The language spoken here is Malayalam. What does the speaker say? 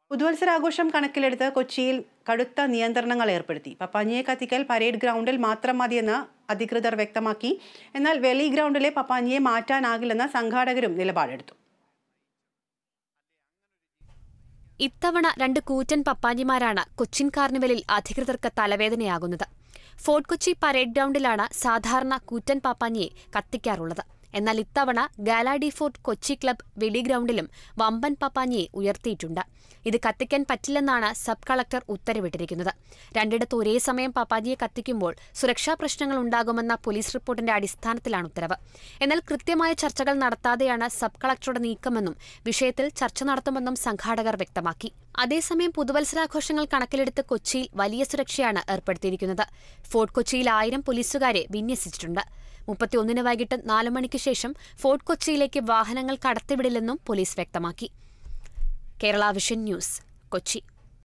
പുതുവത്സരാഘോഷം കണക്കിലെടുത്ത് കൊച്ചിയിൽ കടുത്ത നിയന്ത്രണങ്ങൾ ഏർപ്പെടുത്തി പപ്പാഞ്ഞിയെ കത്തിക്കൽ പരേഡ് ഗ്രൗണ്ടിൽ മാത്രം മതിയെന്ന് അധികൃതർ വ്യക്തമാക്കി എന്നാൽ വെളി ഗ്രൗണ്ടിലെ പപ്പാഞ്ഞിയെ മാറ്റാനാകില്ലെന്ന് സംഘാടകരും നിലപാടെടുത്തു ഇത്തവണ രണ്ട് കൂറ്റൻ പപ്പാഞ്ഞിമാരാണ് കൊച്ചിൻ കാർണിവലിൽ അധികൃതർക്ക് തലവേദനയാകുന്നത് ഫോർട്ട് കൊച്ചി പരേഡ് ഗ്രൗണ്ടിലാണ് സാധാരണ കൂറ്റൻ പാപ്പാഞ്ഞിയെ കത്തിക്കാറുള്ളത് എന്നാൽ ഇത്തവണ ഗാലാഡി ഫോർട്ട് കൊച്ചി ക്ലബ് വെളി ഗ്രൗണ്ടിലും വമ്പൻ പാപ്പാഞ്ഞിയെ ഉയർത്തിയിട്ടുണ്ട് ഇത് കത്തിക്കാൻ പറ്റില്ലെന്നാണ് സബ് കളക്ടർ ഉത്തരവിട്ടിരിക്കുന്നത് രണ്ടിടത്ത് ഒരേ സമയം പാപ്പാജിയെ കത്തിക്കുമ്പോൾ സുരക്ഷാ പ്രശ്നങ്ങൾ ഉണ്ടാകുമെന്ന പോലീസ് റിപ്പോർട്ടിന്റെ അടിസ്ഥാനത്തിലാണ് ഉത്തരവ് എന്നാൽ കൃത്യമായ ചർച്ചകൾ നടത്താതെയാണ് സബ് കളക്ടറുടെ നീക്കമെന്നും വിഷയത്തിൽ ചർച്ച നടത്തുമെന്നും സംഘാടകർ വ്യക്തമാക്കി അതേസമയം പുതുവത്സരാഘോഷങ്ങൾ കണക്കിലെടുത്ത് കൊച്ചിയിൽ വലിയ സുരക്ഷയാണ് ഏർപ്പെടുത്തിയിരിക്കുന്നത് ഫോർട്ട് കൊച്ചിയിൽ ആയിരം പോലീസുകാരെ വിന്യസിച്ചിട്ടുണ്ട് മുപ്പത്തിയൊന്നിന് വൈകിട്ട് നാല് മണിക്ക് ശേഷം ഫോർട്ട് കൊച്ചിയിലേക്ക് വാഹനങ്ങൾ കടത്തിവിടില്ലെന്നും പോലീസ് വ്യക്തമാക്കി കേരള വിഷൻ ന്യൂസ് കൊച്ചി